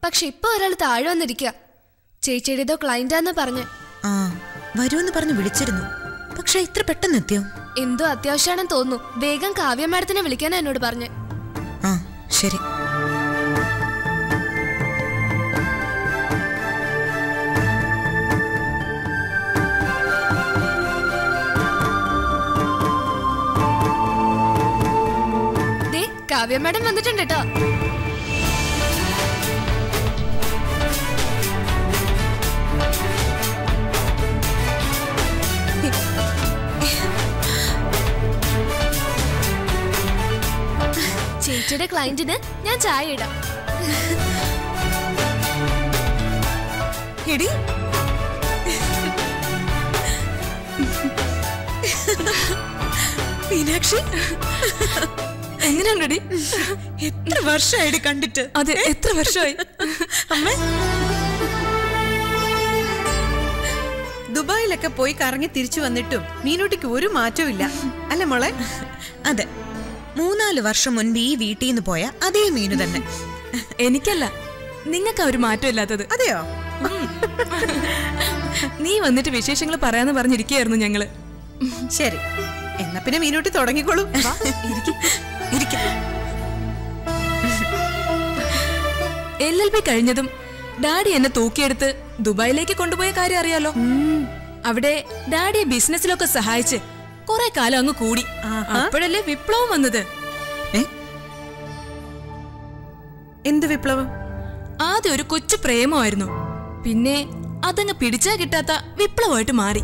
പക്ഷെ ഇപ്പൊ ഒരാൾ താഴെ വന്നിരിക്കുക ചേച്ചിയുടെ ഏതോ ക്ലയന്റാന്ന് പറഞ്ഞ് ആ വരുമെന്ന് പറഞ്ഞ് വിളിച്ചിരുന്നു പക്ഷെ ഇത്ര പെട്ടെന്ന് എത്തിയോ എന്തോ അത്യാവശ്യമാണെന്ന് തോന്നുന്നു വേഗം കാവ്യ മാഡത്തിനെ വിളിക്കാനാ എന്നോട് പറഞ്ഞ് ആ ശരി ദേ കാവ്യ മാഡം വന്നിട്ടുണ്ട് കേട്ടോ ചേച്ചിയുടെ ക്ലയന്റിന് ഞാൻ ചായ ഇടാം എടി മീനാക്ഷി എങ്ങനെയുണ്ടടി എത്ര വർഷമായിട്ട് കണ്ടിട്ട് അതെ എത്ര വർഷമായി അമ്മ ദുബായിലൊക്കെ പോയി കറങ്ങി തിരിച്ചു വന്നിട്ടും മീനൂട്ടിക്ക് ഒരു മാറ്റവും ഇല്ല അല്ല മോളെ അതെ മൂന്നാല് വർഷം മുൻപ് ഈ വീട്ടിൽ നിന്ന് പോയ അതേ മീനു തന്നെ എനിക്കല്ല നിങ്ങൾക്ക് ഒരു മാറ്റമില്ലാത്തത് അതെയോ നീ വന്നിട്ട് വിശേഷങ്ങൾ പറയാന്ന് പറഞ്ഞിരിക്കുകയായിരുന്നു ഞങ്ങള് ശരി എന്നാ പിന്നെ മീനൂട്ടി തുടങ്ങിക്കോളൂ ഇരിക്ക എൽ എൽ ബി കഴിഞ്ഞതും ഡാഡി എന്നെ തൂക്കിയെടുത്ത് ദുബായിലേക്ക് കൊണ്ടുപോയ കാര്യം അറിയാലോ അവിടെ ഡാഡിയെ ബിസിനസ്സിലൊക്കെ സഹായിച്ച് കുറെ കാലം അങ്ങ് കൂടി അപ്പോഴല്ലേ വിപ്ലവം വന്നത് ഏ? എന്ത് വിപ്ലവം ആദ്യം ഒരു കൊച്ചു പ്രേമമായിരുന്നു പിന്നെ അതങ്ങ് പിടിച്ചാ കിട്ടാത്ത വിപ്ലവമായിട്ട് മാറി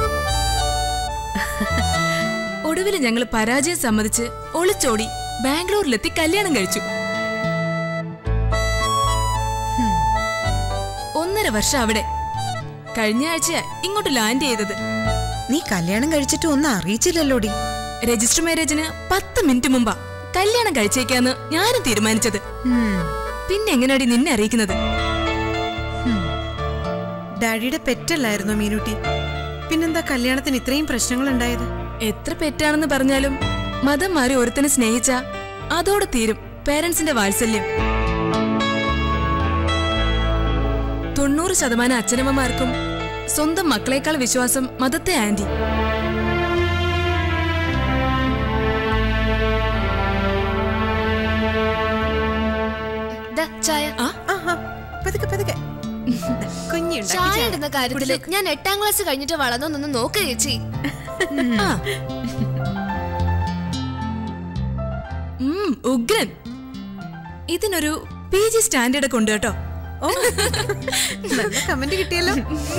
ഒടുവിൽ ഞങ്ങൾ പരാജയം സമ്മതിച്ച് ഒളിച്ചോടി ബാംഗ്ലൂരിലെത്തി കല്യാണം കഴിച്ചു ഹും. ഒന്നര വർഷം അവിടെ കഴിഞ്ഞ ആഴ്ച ഇങ്ങോട്ട് ലാൻഡ് ചെയ്തത് നീ കല്യാണം കഴിച്ചിട്ട് ഒന്നും അറിയിച്ചില്ലല്ലോടി രജിസ്റ്റർ മാരേജിന് പത്ത് മിനിറ്റ് മുമ്പാ കല്യാണം കഴിച്ചേക്കാന്ന് ഞാനും തീരുമാനിച്ചത് ഉം. പിന്നെ എങ്ങനെയാടി നിന്നെ അറിയിക്കുന്നത് ഡാഡിയുടെ പെറ്റല്ലായിരുന്നോ മീനൂട്ടി പിന്നെന്താ കല്യാണത്തിന് ഇത്രയും പ്രശ്നങ്ങൾ ഉണ്ടായത് എത്ര പെറ്റാണെന്ന് പറഞ്ഞാലും മതം മാറി ഒരുത്തനെ സ്നേഹിച്ച അതോടെ തീരും പേരൻസിന്റെ വാത്സല്യം തൊണ്ണൂറ് ശതമാനം അച്ഛനമ്മമാർക്കും സ്വന്തം മക്കളെക്കാൾ വിശ്വാസം മതത്തെ ആന്റി ദാ, ചായ ആ ആഹാ പതുക്കെ പതുക്കെ കുഞ്ഞുണ്ടാക്കി ചായ ഇടുന്ന കാര്യത്തില് ഞാൻ എട്ടാം ക്ലാസ് കഴിഞ്ഞിട്ട് വളർന്നൊന്നും നോക്ക് ചേച്ചി ആ ഉം, ഉഗ്രൻ ഇതിനൊരു പി ജി സ്റ്റാൻഡേർഡ് ഒക്കെ ഉണ്ട് കേട്ടോ ഓ നല്ല കമന്റ് കിട്ടിയല്ലോ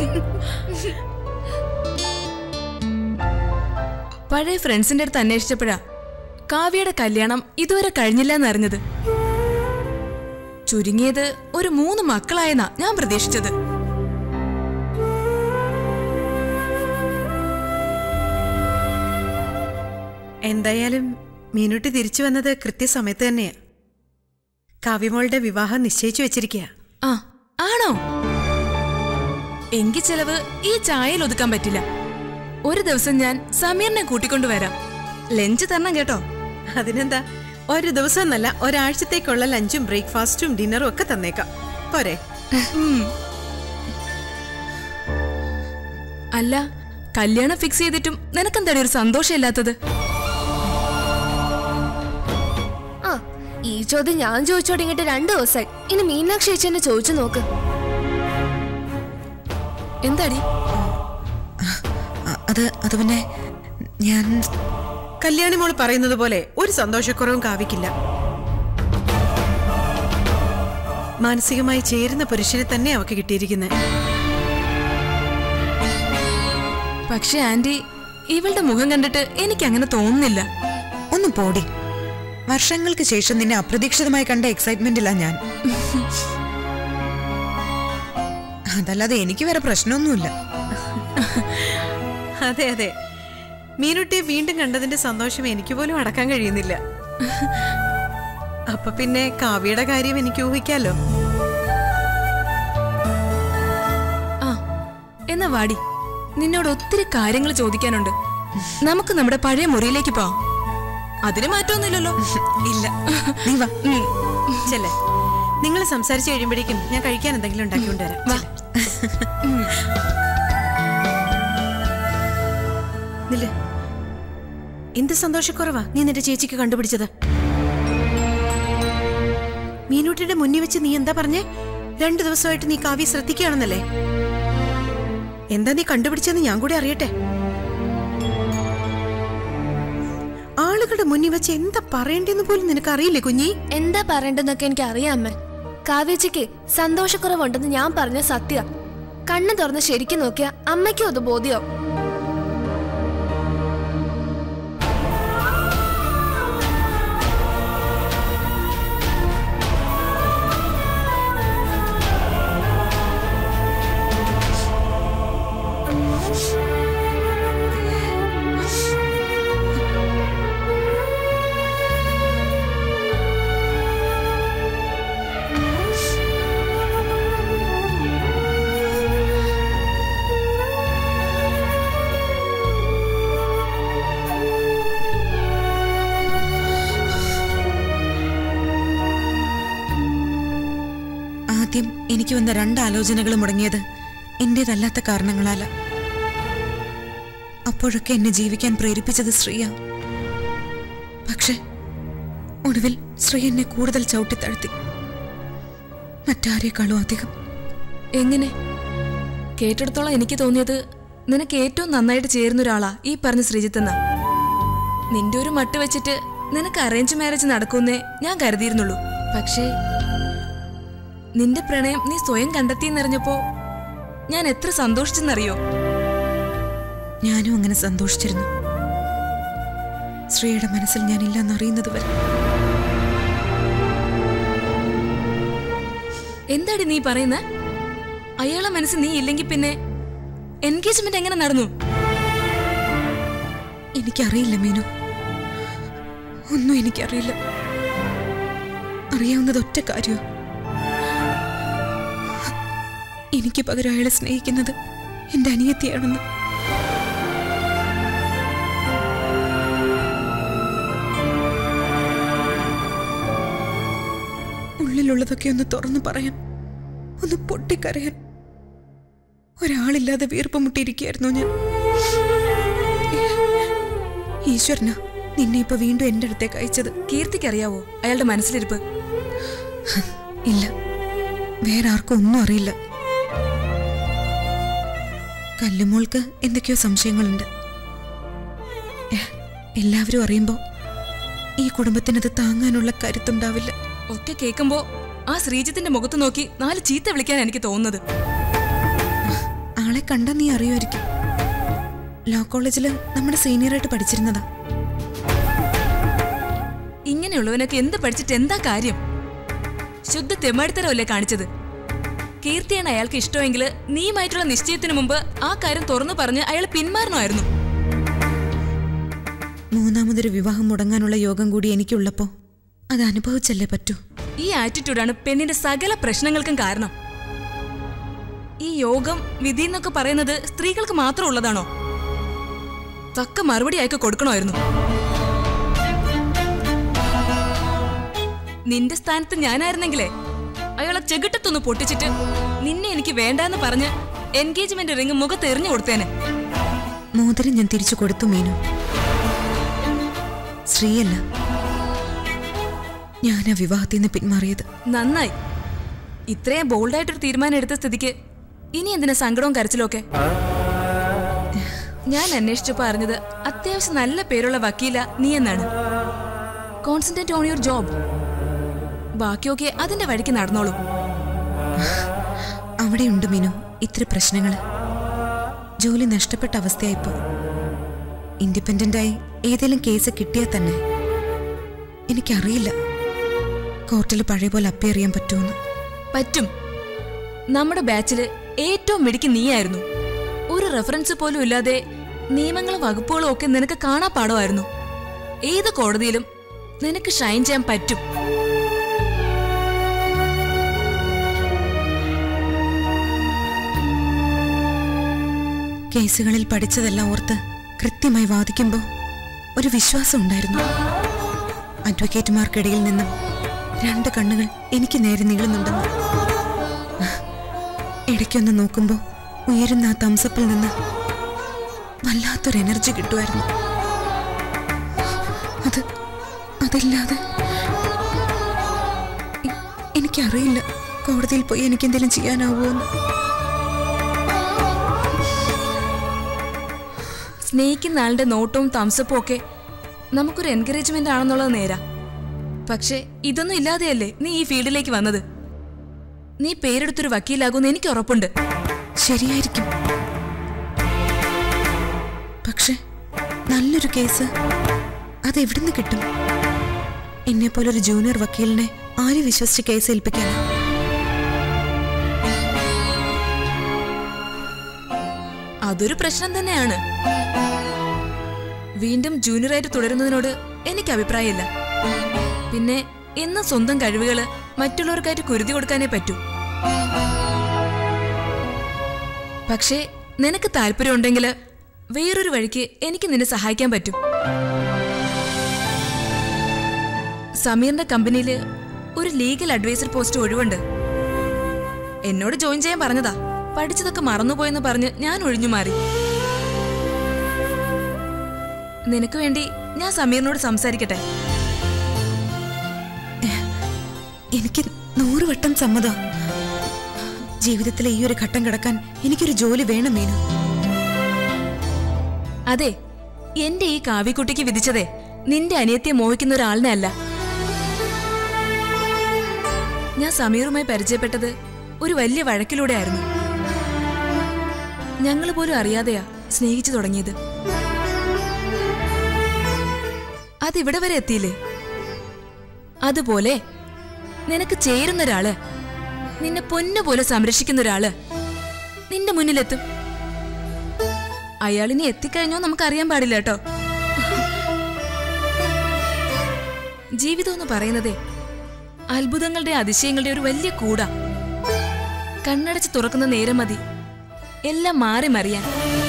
പഴയ ഫ്രണ്ട്സിന്റെ അടുത്ത് അന്വേഷിച്ചപ്പോഴാ കാവ്യയുടെ കല്യാണം ഇതുവരെ കഴിഞ്ഞില്ല എന്നറിഞ്ഞത് ചുരുങ്ങിയത് ഒരു മൂന്ന് മക്കളായെന്നാ ഞാൻ പ്രതീക്ഷിച്ചത് എന്തായാലും മീനൂട്ടി തിരിച്ചു വന്നത് കൃത്യസമയത്ത് തന്നെയാ കാവ്യമോളുടെ വിവാഹം നിശ്ചയിച്ചു വെച്ചിരിക്കുക ആ ആണോ എങ്കിൽ ചെലവ് ഈ ചായയിൽ ഒതുക്കാൻ പറ്റില്ല ഒരു ദിവസം ഞാൻ സമീറിനെ കൂട്ടിക്കൊണ്ടുവരാം ലഞ്ച് തരണം കേട്ടോ അതിനെന്താ ഒരു ദിവസം എന്നല്ല ഒരാഴ്ചത്തേക്കുള്ള ലഞ്ചും ബ്രേക്ക്ഫാസ്റ്റും ഡിന്നറും ഒക്കെ തന്നേക്കാം പോരെ ഉം. അല്ല കല്യാണം ഫിക്സ് ചെയ്തിട്ടും നിനക്കെന്താടി ഒരു സന്തോഷമില്ലാത്തത് ആ ഈ ചോദ്യം ഞാൻ ചോദിച്ചു തുടങ്ങിയിട്ട് രണ്ടു ദിവസമായി ഇനി മീനാക്ഷി ചേച്ചി എന്നെ ചോദിച്ചു നോക്ക് എന്താടി അ- അത് അത് പിന്നെ ഞാൻ കല്യാണി മോള് പറയുന്നത് പോലെ ഒരു സന്തോഷക്കുറവും കാവിക്കില്ല മാനസികമായി ചേരുന്ന പുരുഷനെ തന്നെ അവക്ക് കിട്ടിയിരിക്കുന്നത് പക്ഷെ ആന്റി ഇവളുടെ മുഖം കണ്ടിട്ട് എനിക്ക് അങ്ങനെ തോന്നുന്നില്ല ഒന്ന് പോടി വർഷങ്ങൾക്ക് ശേഷം നിന്നെ അപ്രതീക്ഷിതമായി കണ്ട എക്സൈറ്റ്മെന്റിലാ ഞാൻ അതല്ലാതെ എനിക്ക് വേറെ പ്രശ്നമൊന്നുമില്ല അതെ അതെ മീനുട്ടിയെ വീണ്ടും കണ്ടതിന്റെ സന്തോഷം എനിക്ക് പോലും അടക്കാൻ കഴിയുന്നില്ല അപ്പൊ പിന്നെ കാവ്യയുടെ കാര്യം എനിക്ക് ഊഹിക്കാലോ ആ എന്നാ വാടി നിന്നോട് ഒത്തിരി കാര്യങ്ങൾ ചോദിക്കാനുണ്ട് നമുക്ക് നമ്മുടെ പഴയ മുറിയിലേക്ക് പോവാം അതിന് മാറ്റമൊന്നുമില്ലല്ലോ ഇല്ല നീ വാ ചെല്ലേ നിങ്ങൾ സംസാരിച്ചു കഴിയുമ്പോഴേക്കും ഞാൻ കഴിക്കാൻ എന്തെങ്കിലും ഉണ്ടാക്കിക്കൊണ്ട് വരാം വാ നില്ല് എന്ത് സന്തോഷക്കുറവാ നീ നിന്റെ ചേച്ചിക്ക് കണ്ടുപിടിച്ചത് മീനൂട്ടിയുടെ മുന്നിൽ വെച്ച് നീ എന്താ പറഞ്ഞേ രണ്ടു ദിവസമായിട്ട് നീ കാവ്യ ശ്രദ്ധിക്കുകയാണെന്നല്ലേ എന്താ നീ കണ്ടുപിടിച്ചെന്ന് ഞാൻ കൂടി അറിയട്ടെ ആളുകളുടെ മുന്നിൽ വെച്ച് എന്താ പറയേണ്ടെന്ന് പോലും നിനക്ക് അറിയില്ലേ കുഞ്ഞി എന്താ പറയണ്ടെന്നൊക്കെ എനിക്ക് അറിയാം അമ്മ കാവേച്ചിക്ക് സന്തോഷക്കുറവുണ്ടെന്ന് ഞാൻ പറഞ്ഞ സത്യ കണ്ണു തുറന്ന് ശരിക്കും നോക്കിയ അമ്മയ്ക്കും അത് ബോധ്യം ആദ്യം എനിക്ക് വന്ന രണ്ട് ആലോചനകൾ മുടങ്ങിയത് എന്റേതല്ലാത്ത കാരണങ്ങളാല അപ്പോഴൊക്കെ എന്നെ ജീവിക്കാൻ പ്രേരിപ്പിച്ചത് ശ്രീയ പക്ഷെ ഒടുവിൽ ശ്രീ എന്നെ കൂടുതൽ ചവിട്ടിത്താഴ്ത്തി മറ്റാരേക്കാളും അധികം എങ്ങനെ കേട്ടിടത്തോളം എനിക്ക് തോന്നിയത് നിനക്ക് ഏറ്റവും നന്നായിട്ട് ചേരുന്ന ഒരാളാ ഈ പറഞ്ഞ ശ്രീജിത്ത് എന്നാ നിന്റെ ഒരു മട്ട് വെച്ചിട്ട് നിനക്ക് അറേഞ്ച് മാരേജ് നടക്കുമെന്നേ ഞാൻ കരുതിയിരുന്നുള്ളൂ പക്ഷേ നിന്റെ പ്രണയം നീ സ്വയം കണ്ടെത്തിയെന്നറിഞ്ഞപ്പോ ഞാൻ എത്ര സന്തോഷിച്ചെന്നറിയോ ഞാനും അങ്ങനെ സന്തോഷിച്ചിരുന്നു ശ്രീയുടെ മനസ്സിൽ ഞാനില്ലെന്നറിയുന്നത് വരെ എന്താടി നീ പറയുന്ന അയാളെ മനസ്സ് നീ ഇല്ലെങ്കിൽ പിന്നെ എൻഗേജ്മെന്റ് എങ്ങനെ നടന്നു എനിക്കറിയില്ല മീനു ഒന്നും എനിക്കറിയില്ല അറിയാവുന്നത് ഒറ്റ കാര്യമോ എനിക്ക് പകരം അയാളെ സ്നേഹിക്കുന്നത് എന്റെ അനിയത്തിയാണെന്ന് ഉള്ളിലുള്ളതൊക്കെ ഒന്ന് തുറന്നു പറയാൻ ഒന്ന് പൊട്ടിക്കരയാൻ ഒരാളില്ലാതെ വീർപ്പ് മുട്ടിയിരിക്കുകയായിരുന്നു ഞാൻ ഈശ്വരന നിന്നെ ഇപ്പൊ വീണ്ടും എന്റെ അടുത്തേക്ക് അയച്ചത് കീർത്തിക്കറിയാവോ അയാളുടെ മനസ്സിലിരിപ്പ് ഇല്ല വേറെ ആർക്കും ഒന്നും അറിയില്ല കല്ലുമോൾക്ക് എന്തൊക്കെയോ സംശയങ്ങളുണ്ട് ഏ, എല്ലാവരും അറിയുമ്പോ ഈ കുടുംബത്തിനത് താങ്ങാനുള്ള കരുത്തുണ്ടാവില്ല ഒക്കെ കേൾക്കുമ്പോ ആ ശ്രീജിത്തിന്റെ മുഖത്ത് നോക്കി നാല് ചീത്ത വിളിക്കാൻ എനിക്ക് തോന്നുന്നത് ആളെ കണ്ടാ നീ അറിയുമായിരിക്കും ലോ കോളേജിൽ നമ്മുടെ സീനിയറായിട്ട് പഠിച്ചിരുന്നതാ ഇങ്ങനെയുള്ളവനൊക്കെ എന്ത് പഠിച്ചിട്ട് എന്താ കാര്യം ശുദ്ധ തെമ്മാടിത്തരമല്ലേ കാണിച്ചത് കീർത്തിയാണ് അയാൾക്ക് ഇഷ്ടമെങ്കിൽ നീയുമായിട്ടുള്ള നിശ്ചയത്തിന് മുമ്പ് ആ കാര്യം തുറന്നു പറഞ്ഞ് അയാൾ പിന്മാറണമായിരുന്നു മൂന്നാമതൊരു വിവാഹം മുടങ്ങാനുള്ള യോഗം കൂടി എനിക്കുള്ളപ്പോ അത് അനുഭവിച്ചല്ലേ പറ്റൂ ഈ ആറ്റിറ്റ്യൂഡാണ് പെണ്ണിന്റെ സകല പ്രശ്നങ്ങൾക്കും കാരണം ഈ യോഗം വിധി എന്നൊക്കെ പറയുന്നത് സ്ത്രീകൾക്ക് മാത്രം ഉള്ളതാണോ തക്ക മറുപടി അയക്ക് കൊടുക്കണമായിരുന്നു നിന്റെ സ്ഥാനത്ത് ഞാനായിരുന്നെങ്കിലേ അയാളെ ചെകിട്ടത്തൊന്ന് പൊട്ടിച്ചിട്ട് നിന്നെ എനിക്ക് വേണ്ടാന്ന് പറഞ്ഞ് എൻഗേജ്മെന്റ് റിങ് മുഖത്ത് എറിഞ്ഞു കൊടുത്തേനെ മോതിരം ഞാൻ തിരിച്ചു കൊടുത്തു മീനു ശ്രീയല്ല ഞാൻ ആ വിവാഹത്തിൽ നിന്ന് പിന്മാറിയത് നന്നായി ഇത്രയും ബോൾഡായിട്ടൊരു തീരുമാനം എടുത്ത സ്ഥിതിക്ക് ഇനി എന്തിനാ സങ്കടവും കരച്ചിലും ഒക്കെ ഞാൻ അന്വേഷിച്ചപ്പോ അറിഞ്ഞത് അത്യാവശ്യം നല്ല പേരുള്ള വക്കീല നീ എന്നാണ് കോൺസെൻട്രേറ്റ് ഓൺ യുവർ ജോബ് ബാക്കിയൊക്കെ അതിന്റെ വഴിക്ക് നടന്നോളൂ അവിടെയുണ്ട് മീനു ഇത്ര പ്രശ്നങ്ങള് ജോലി നഷ്ടപ്പെട്ട അവസ്ഥയായിപ്പോ ഇൻഡിപെൻഡന്റായി ഏതെങ്കിലും കേസ് കിട്ടിയാൽ തന്നെ എനിക്കറിയില്ല കോർട്ടിൽ പഴയ പോലെ അപ്പിയർ ചെയ്യാൻ പറ്റുമെന്ന് പറ്റും നമ്മുടെ ബാച്ചില് ഏറ്റവും മിടുക്കി നീയായിരുന്നു ഒരു റെഫറൻസ് പോലും ഇല്ലാതെ നിയമങ്ങളും വകുപ്പുകളും ഒക്കെ നിനക്ക് കാണാൻ പാടമായിരുന്നു ഏത് കോടതിയിലും നിനക്ക് ഷൈൻ ചെയ്യാൻ പറ്റും കേസുകളിൽ പഠിച്ചതെല്ലാം ഓർത്ത് കൃത്യമായി വാദിക്കുമ്പോൾ ഒരു വിശ്വാസം ഉണ്ടായിരുന്നു അഡ്വക്കേറ്റുമാർക്കിടയിൽ നിന്നും രണ്ട് കണ്ണുകൾ എനിക്ക് നേരെ നീളുന്നുണ്ടെന്ന് ഇടയ്ക്കൊന്ന് നോക്കുമ്പോൾ ഉയരുന്ന ആ തംസപ്പിൽ നിന്ന് വല്ലാത്തൊരു എനർജി കിട്ടുമായിരുന്നു അത് അതില്ലാതെ എ- എനിക്കറിയില്ല കോടതിയിൽ പോയി എനിക്ക് എന്തെങ്കിലും ചെയ്യാനാവുമോ എന്ന് സ്നേഹിക്കുന്ന ആളുടെ നോട്ടവും തംസപ്പും ഒക്കെ നമുക്കൊരു എൻകറേജ്മെന്റ് ആണെന്നുള്ളത് നേരാ പക്ഷെ ഇതൊന്നും ഇല്ലാതെയല്ലേ നീ ഈ ഫീൽഡിലേക്ക് വന്നത് നീ പേരെടുത്തൊരു വക്കീലാകുമെന്ന് എനിക്ക് ഉറപ്പുണ്ട് ശരിയായിരിക്കും പക്ഷെ നല്ലൊരു കേസ് അതെവിടുന്ന് കിട്ടും എന്നെ പോലൊരു ജൂനിയർ വക്കീലിനെ ആര് വിശ്വസിച്ച് കേസ് ഏൽപ്പിക്കാനാ അതൊരു പ്രശ്നം തന്നെയാണ് വീണ്ടും ജൂനിയറായിട്ട് തുടരുന്നതിനോട് എനിക്ക് അഭിപ്രായമില്ല പിന്നെ എന്ന സ്വന്തം കഴിവുകള് മറ്റുള്ളവർക്കായിട്ട് കുരുതി കൊടുക്കാനേ പറ്റൂ പക്ഷേ നിനക്ക് താല്പര്യമുണ്ടെങ്കിൽ വേറൊരു വഴിക്ക് എനിക്ക് നിന്നെ സഹായിക്കാൻ പറ്റും സമീറിന്റെ കമ്പനിയിൽ ഒരു ലീഗൽ അഡ്വൈസർ പോസ്റ്റ് ഒഴിവുണ്ട് എന്നോട് ജോയിൻ ചെയ്യാൻ പറഞ്ഞതാ പഠിച്ചതൊക്കെ മറന്നുപോയെന്ന് പറഞ്ഞ് ഞാൻ ഒഴിഞ്ഞു മാറി നിനക്ക് വേണ്ടി ഞാൻ സമീറിനോട് സംസാരിക്കട്ടെ എനിക്ക് നൂറ് വട്ടം സമ്മതം ജീവിതത്തിലെ ഈ ഒരു ഘട്ടം കിടക്കാൻ എനിക്കൊരു ജോലി വേണം മീനു അതെ എന്റെ ഈ കാവിക്കുട്ടിക്ക് വിധിച്ചതേ നിന്റെ അനിയത്തെ മോഹിക്കുന്ന ഒരാളിനെ അല്ല ഞാൻ സമീറുമായി പരിചയപ്പെട്ടത് ഒരു വലിയ വഴക്കിലൂടെ ആയിരുന്നു ഞങ്ങൾ പോലും അറിയാതെയാ സ്നേഹിച്ചു തുടങ്ങിയത് അതിവിടെ വരെ എത്തിയില്ലേ അതുപോലെ നിനക്ക് ചേരുന്ന ഒരാള് നിന്നെ പൊന്നുപോലെ സംരക്ഷിക്കുന്ന ഒരാള് നിന്റെ മുന്നിലെത്തും അയാളിനി എത്തിക്കഴിഞ്ഞോ നമുക്കറിയാൻ പാടില്ല കേട്ടോ ജീവിതം എന്ന് പറയുന്നതേ അത്ഭുതങ്ങളുടെ അതിശയങ്ങളുടെ ഒരു വലിയ കൂടാ കണ്ണടച്ച് തുറക്കുന്ന നേരം മതി എല്ലാം മാറി മറിയാൻ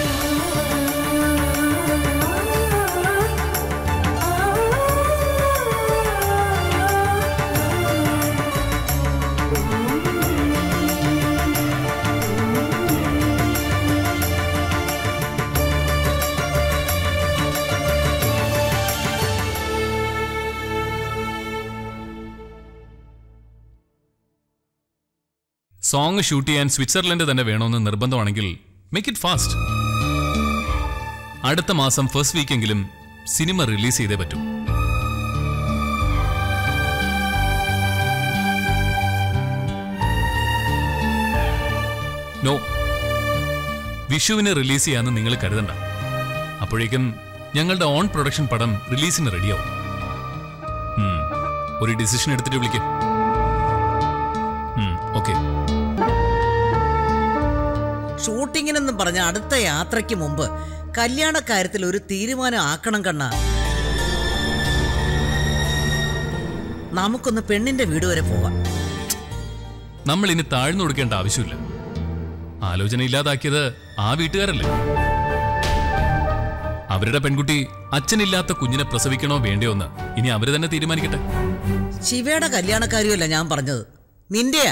സോങ് ഷൂട്ട് ചെയ്യാൻ സ്വിറ്റ്സർലൻഡ് തന്നെ വേണമെന്ന് നിർബന്ധമാണെങ്കിൽ മേക്ക് ഇറ്റ് ഫാസ്റ്റ് അടുത്ത മാസം ഫസ്റ്റ് വീക്കെങ്കിലും സിനിമ റിലീസ് ചെയ്തേ പറ്റൂ നോ വിഷുവിന് റിലീസ് ചെയ്യാന്ന് നിങ്ങൾ കരുതണ്ട അപ്പോഴേക്കും ഞങ്ങളുടെ ഓൺ പ്രൊഡക്ഷൻ പടം റിലീസിന് റെഡിയാവും ഉം, ഒരു ഡിസിഷൻ എടുത്തിട്ട് വിളിക്കും ഓക്കെ ഷൂട്ടിങ്ങിനെന്നും പറഞ്ഞ അടുത്ത യാത്രയ്ക്ക് മുമ്പ് കല്യാണ കാര്യത്തിൽ ഒരു തീരുമാനം ആക്കണം കണ്ണ നമുക്കൊന്ന് പെണ്ണിന്റെ വീട് വരെ പോവാം നമ്മൾ ഇനി താഴ്ന്നു കൊടുക്കേണ്ട ആവശ്യമില്ല ആലോചന ഇല്ലാതാക്കിയത് ആ വീട്ടുകാരല്ലേ അവരുടെ പെൺകുട്ടി അച്ഛനില്ലാത്ത കുഞ്ഞിനെ പ്രസവിക്കണോ വേണ്ടയോ എന്ന് ഇനി അവര് തന്നെ തീരുമാനിക്കട്ടെ ശിവയുടെ കല്യാണക്കാരിയല്ല ഞാൻ പറഞ്ഞത് നിന്റെയാ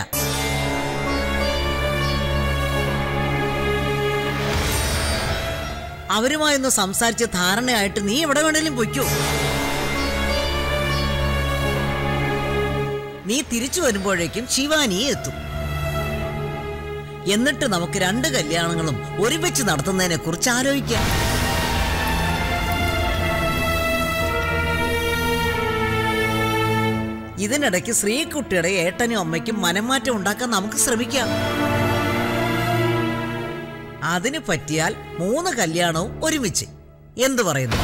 അവരുമായൊന്ന് സംസാരിച്ച് ധാരണയായിട്ട് നീ എവിടെ വേണേലും പൊയ്ക്കോ നീ തിരിച്ചു വരുമ്പോഴേക്കും ശിവാനി എത്തും എന്നിട്ട് നമുക്ക് രണ്ട് കല്യാണങ്ങളും ഒരുമിച്ച് നടത്തുന്നതിനെ കുറിച്ച് ആലോചിക്കാം ഇതിനിടയ്ക്ക് ശ്രീകുട്ടിയുടെ ഏട്ടനും അമ്മയ്ക്കും മനംമാറ്റം ഉണ്ടാക്കാൻ നമുക്ക് ശ്രമിക്കാം അതിന് പറ്റിയാൽ മൂന്ന് കല്യാണവും ഒരുമിച്ച് എന്തു പറയുന്നു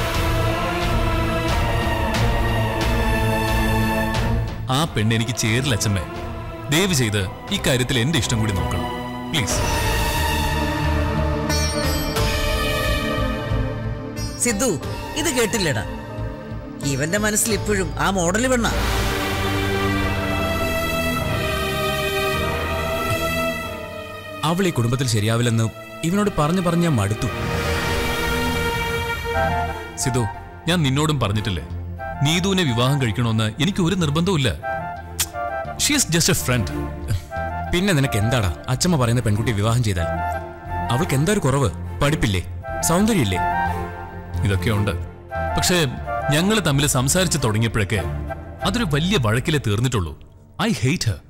ആ പെണ്ണ് എനിക്ക് ചേരില്ല അച്ഛമ്മേ ദയവ് ചെയ്ത് ഇക്കാര്യത്തിൽ എന്റെ ഇഷ്ടം കൂടി നോക്കണം പ്ലീസ് സിദ്ധു ഇത് കേട്ടില്ലടാ ഇവന്റെ മനസ്സിൽ ഇപ്പോഴും ആ മോഡൽ പെണ്ണ അവൾ ഈ കുടുംബത്തിൽ ശരിയാവില്ലെന്ന് ഇവനോട് പറഞ്ഞു പറഞ്ഞ് ഞാൻ മടുത്തു സിധു ഞാൻ നിന്നോടും പറഞ്ഞിട്ടില്ലേ നീതുവിനെ വിവാഹം കഴിക്കണമെന്ന് എനിക്ക് ഒരു നിർബന്ധവുമില്ല she is just a friend പിന്നെ നിനക്ക് എന്താടാ അച്ഛമ്മ പറയുന്ന പെൺകുട്ടി വിവാഹം ചെയ്താൽ അവൾക്ക് എന്താ ഒരു കുറവ് പഠിപ്പില്ലേ സൗന്ദര്യമില്ലേ ഇതൊക്കെ ഉണ്ട് പക്ഷേ ഞങ്ങൾ തമ്മിൽ സംസാരിച്ച് തുടങ്ങിയപ്പോഴൊക്കെ അതൊരു വലിയ വഴക്കിലെ തീർന്നിട്ടുള്ളൂ ഐ ഹെയ്റ്റ് ഹർ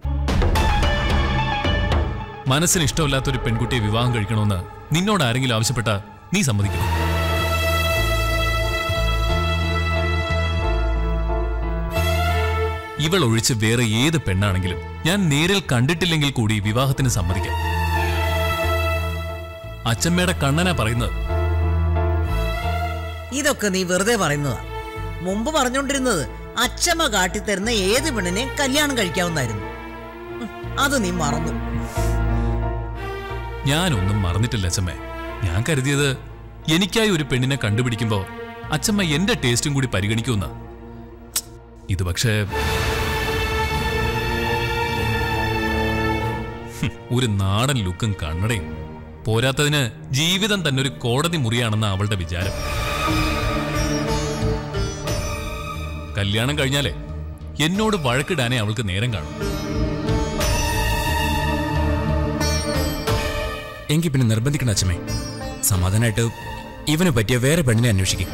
മനസ്സിന് ഇഷ്ടമില്ലാത്ത ഒരു പെൺകുട്ടിയെ വിവാഹം കഴിക്കണമെന്ന് നിന്നോട് ആരെങ്കിലും ആവശ്യപ്പെട്ട നീ സമ്മതിക്കണം ഇവൾ ഒഴിച്ച് വേറെ ഏത് പെണ്ണാണെങ്കിലും ഞാൻ നേരിൽ കണ്ടിട്ടില്ലെങ്കിൽ കൂടി വിവാഹത്തിന് സമ്മതിക്കാം അച്ഛമ്മയുടെ കണ്ണനാ പറയുന്നത് ഇതൊക്കെ നീ വെറുതെ പറയുന്നതാ മുമ്പ് പറഞ്ഞുകൊണ്ടിരുന്നത് അച്ഛമ്മ കാട്ടിത്തരുന്ന ഏത് പെണ്ണിനെയും കല്യാണം കഴിക്കാവുന്നായിരുന്നു ഉം, അത് നീ മറന്നു ഞാനൊന്നും മറന്നിട്ടില്ല അച്ഛമ്മേ ഞാൻ കരുതിയത് എനിക്കായി ഒരു പെണ്ണിനെ കണ്ടുപിടിക്കുമ്പോ അച്ഛമ്മ എന്റെ ടേസ്റ്റും കൂടി പരിഗണിക്കുമെന്ന ഇത് പക്ഷേ ഹും, ഒരു നാടൻ ലുക്കും കണ്ണടയും പോരാത്തതിന് ജീവിതം തന്നെ ഒരു കോടതി മുറിയാണെന്ന അവളുടെ വിചാരം കല്യാണം കഴിഞ്ഞാലേ എന്നോട് വഴക്കിടാനേ അവൾക്ക് നേരം കാണും എങ്കിൽ പിന്നെ നിർബന്ധിക്കണ്ട അച്ഛമ്മേ സമാധാനമായിട്ട് ഇവന് പറ്റിയ വേറെ പെണ്ണിനെ അന്വേഷിക്കും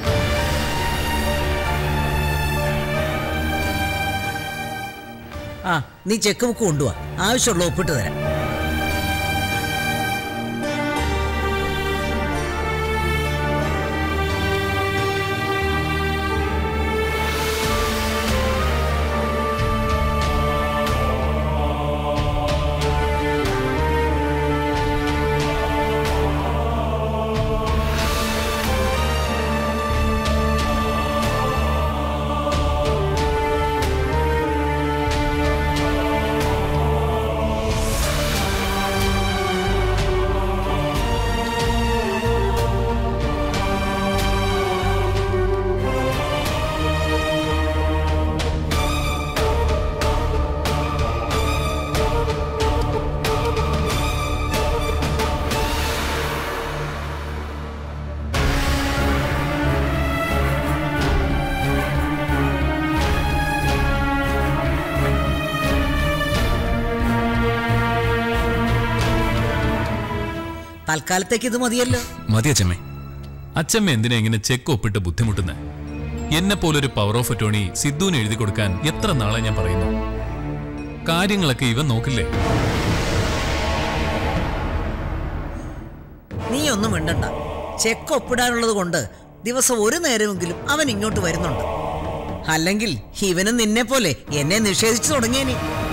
ആ നീ ചെക്ക് ബുക്ക് കൊണ്ടുവാ ആവശ്യമുള്ള ഒപ്പിട്ട് തരാം തൽക്കാലത്തേക്ക് ഇത് മതിയല്ലോ മതി അച്ഛമ്മേ അച്ഛമ്മ എന്തിനാ ഇങ്ങനെ ചെക്ക് ഒപ്പിട്ട് ബുദ്ധിമുട്ടുന്നത് എന്നെ പോലൊരു പവർ ഓഫ് അറ്റോണി സിദ്ധുവിന് എഴുതി കൊടുക്കാൻ എത്ര നാളെ ഞാൻ പറയുന്നു കാര്യങ്ങളൊക്കെ ഇവൻ നോക്കില്ലേ നീ ഒന്നും മിണ്ടണ്ട ചെക്ക് ഒപ്പിടാനുള്ളത് കൊണ്ട് ദിവസം ഒരു നേരമെങ്കിലും അവൻ ഇങ്ങോട്ട് വരുന്നുണ്ട് അല്ലെങ്കിൽ ഇവനും നിന്നെ പോലെ എന്നെ നിഷേധിച്ചു തുടങ്ങിയേനെ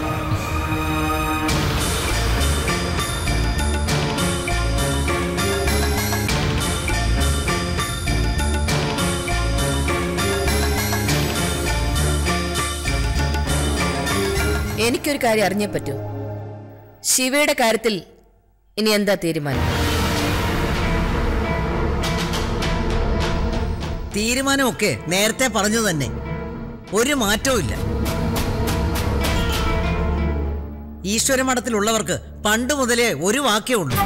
എനിക്കൊരു കാര്യം അറിഞ്ഞേ പറ്റൂ ശിവയുടെ കാര്യത്തിൽ ഇനി എന്താ തീരുമാനം തീരുമാനമൊക്കെ നേരത്തെ പറഞ്ഞു തന്നെ ഒരു മാറ്റവും ഇല്ല ഈശ്വരമഠത്തിലുള്ളവർക്ക് പണ്ട് മുതലേ ഒരു വാക്കേ ഉള്ളൂ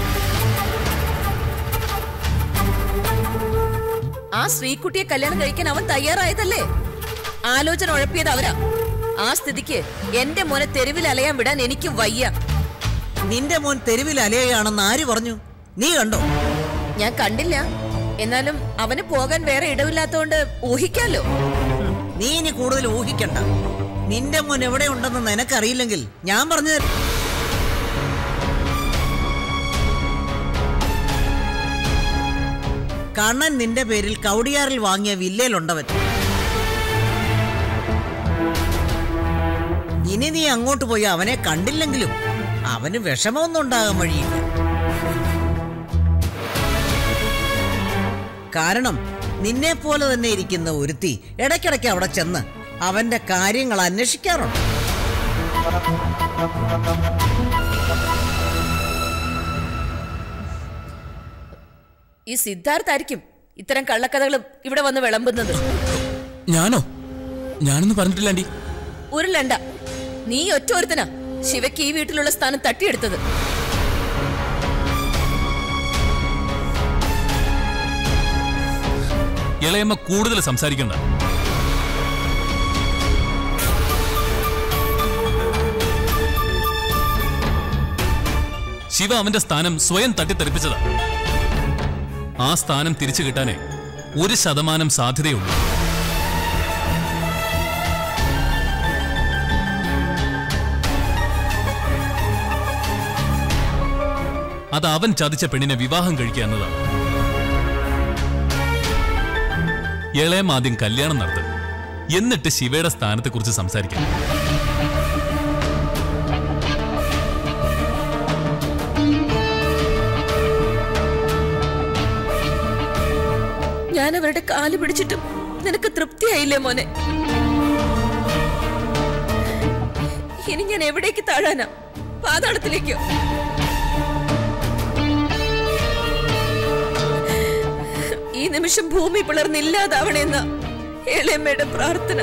ആ ശ്രീകുട്ടിയെ കല്യാണം കഴിക്കാൻ അവൻ തയ്യാറായതല്ലേ ആലോചന ഉഴപ്പിയത് അവരാ ആ സ്ഥിതിക്ക് എന്റെ മോനെ തെരുവിൽ അലയാൻ വിടാൻ എനിക്ക് വയ്യ നിന്റെ മോൻ തെരുവിൽ അലയുകയാണെന്ന് ആര് പറഞ്ഞു നീ കണ്ടോ ഞാൻ കണ്ടില്ല എന്നാലും അവന് പോകാൻ വേറെ ഇടവില്ലാത്തോണ്ട് ഊഹിക്കാലോ നീ ഇനി കൂടുതൽ ഊഹിക്കണ്ട നിന്റെ മോൻ എവിടെ ഉണ്ടെന്ന് നിനക്കറിയില്ലെങ്കിൽ ഞാൻ പറഞ്ഞു തരാം കണ്ണൻ നിന്റെ പേരിൽ കൗടിയാറിൽ വാങ്ങിയ വില്ലയിലുണ്ടവൻ ഇനി നീ അങ്ങോട്ട് പോയി അവനെ കണ്ടില്ലെങ്കിലും അവന് വിഷമമൊന്നും ഉണ്ടാകാൻ വഴിയില്ല കാരണം നിന്നെ പോലെ തന്നെ ഇരിക്കുന്ന ഒരുത്തി ഇടയ്ക്കിടയ്ക്ക് അവിടെ ചെന്ന് അവന്റെ കാര്യങ്ങൾ അന്വേഷിക്കാറുണ്ട് ഈ സിദ്ധാർത്ഥായിരിക്കും ഇത്തരം കള്ളക്കഥകളും ഇവിടെ വന്ന് വിളമ്പുന്നത് ഞാനോ ഞാനൊന്നും പറഞ്ഞിട്ടില്ല ആൻറ്റി ഉരുളണ്ട നീ ഒറ്റ ഒരുത്തനാ ശിവയ്ക്ക് ഈ വീട്ടിലുള്ള സ്ഥാനം തട്ടിയെടുത്തത് ഇളയമ്മ കൂടുതൽ സംസാരിക്കണ്ട ശിവ അവന്റെ സ്ഥാനം സ്വയം തട്ടിത്തെറിപ്പിച്ചതാ ആ സ്ഥാനം തിരിച്ചു കിട്ടാനേ ഒരു ശതമാനം സാധ്യതയുള്ളൂ അത് അവൻ ചതിച്ച പെണ്ണിനെ വിവാഹം കഴിക്കുക എന്നതാണ് ഇളയം ആദ്യം കല്യാണം നടത്തും എന്നിട്ട് ശിവയുടെ സ്ഥാനത്തെക്കുറിച്ച് സംസാരിക്കാം ഞാൻ അവരുടെ കാല് പിടിച്ചിട്ടും നിനക്ക് തൃപ്തിയായില്ലേ മോനെ ഇനി ഞാൻ എവിടേക്ക് താഴാനാ പാതാളത്തിലേക്കോ ഈ നിമിഷം ഭൂമി പിളർന്നില്ലാതാവണമെന്ന ഏളയമ്മയുടെ പ്രാർത്ഥന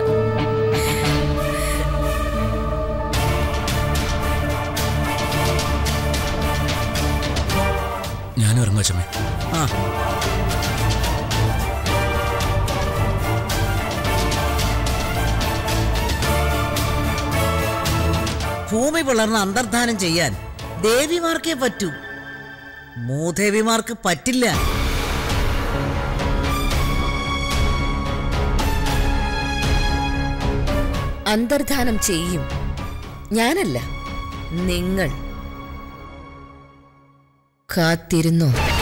ഞാനും ഇറങ്ങും അച്ഛമ്മേ ആ ഭൂമി പിളർന്ന് അന്തർധാനം ചെയ്യാൻ ദേവിമാർക്കേ പറ്റൂ മൂദേവിമാർക്ക് പറ്റില്ല അന്തർധാനം ചെയ്യും ഞാനല്ല നിങ്ങൾ കാത്തിരുന്നോ